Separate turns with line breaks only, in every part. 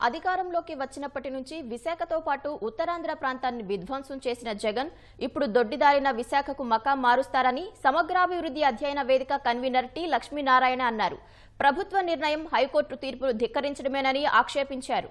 అధికారంలోకి వచ్చినప్పటి నుంచి విశాఖతో పాటు ఉత్తరాంధ్ర ప్రాంతాన్ని విధ్వంసం చేసిన జగన్ ఇప్పుడు దొడ్డిదారిన విశాఖకు మకాం మారుస్తారని సమగ్రాభివృద్ధి అధ్యయన వేదిక కన్వీనర్ టి లక్ష్మీనారాయణ అన్నారు ప్రభుత్వ నిర్ణయం హైకోర్టు తీర్పును ధిక్కరించడమేనని ఆక్షేపించారు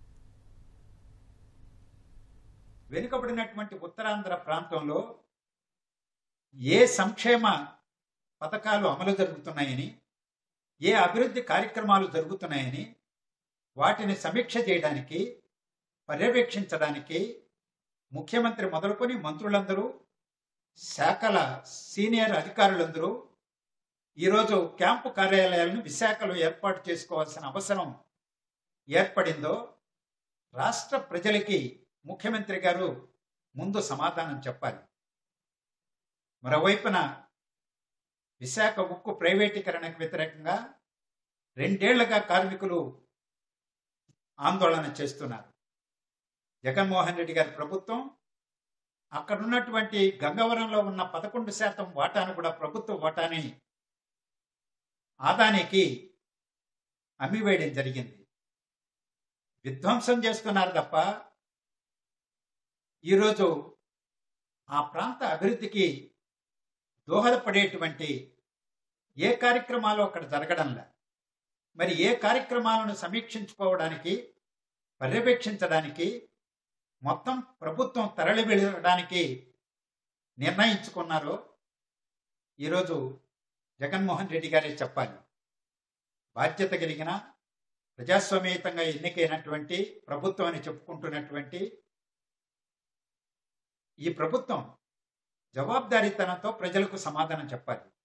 వెనుకబడినటువంటి ఉత్తరాంధ్ర ప్రాంతంలో ఏ సంక్షేమ పథకాలు అమలు జరుగుతున్నాయని ఏ అభివృద్ధి కార్యక్రమాలు జరుగుతున్నాయని వాటిని సమీక్ష చేయడానికి పర్యవేక్షించడానికి ముఖ్యమంత్రి మొదలుకొని మంత్రులందరూ శాఖల సీనియర్ అధికారులందరూ ఈరోజు క్యాంపు కార్యాలయాలను విశాఖలో ఏర్పాటు చేసుకోవాల్సిన అవసరం ఏర్పడిందో రాష్ట్ర ప్రజలకి ముఖ్యమంత్రి గారు ముందు సమాధానం చెప్పాలి మరోవైపున విశాఖ ఉక్కు ప్రైవేటీకరణకు వ్యతిరేకంగా రెండేళ్లుగా కార్మికులు ఆందోళన చేస్తున్నారు జగన్మోహన్ రెడ్డి గారి ప్రభుత్వం అక్కడున్నటువంటి గంగవరంలో ఉన్న పదకొండు శాతం వాటాను కూడా ప్రభుత్వ వాటాని ఆదానికి అమ్మివేయడం జరిగింది విధ్వంసం చేస్తున్నారు తప్ప ఈరోజు ఆ ప్రాంత అభివృద్ధికి దోహదపడేటువంటి ఏ కార్యక్రమాలు అక్కడ జరగడంలా మరి ఏ కార్యక్రమాలను సమీక్షించుకోవడానికి పర్యవేక్షించడానికి మొత్తం ప్రభుత్వం తరలి వెళ్ళడానికి నిర్ణయించుకున్నారో ఈరోజు జగన్మోహన్ రెడ్డి గారే చెప్పాలి బాధ్యత కలిగిన ప్రజాస్వామ్యయుతంగా ఎన్నికైనటువంటి ప్రభుత్వం అని చెప్పుకుంటున్నటువంటి ఈ ప్రభుత్వం జవాబుదారీతనంతో ప్రజలకు సమాధానం చెప్పాలి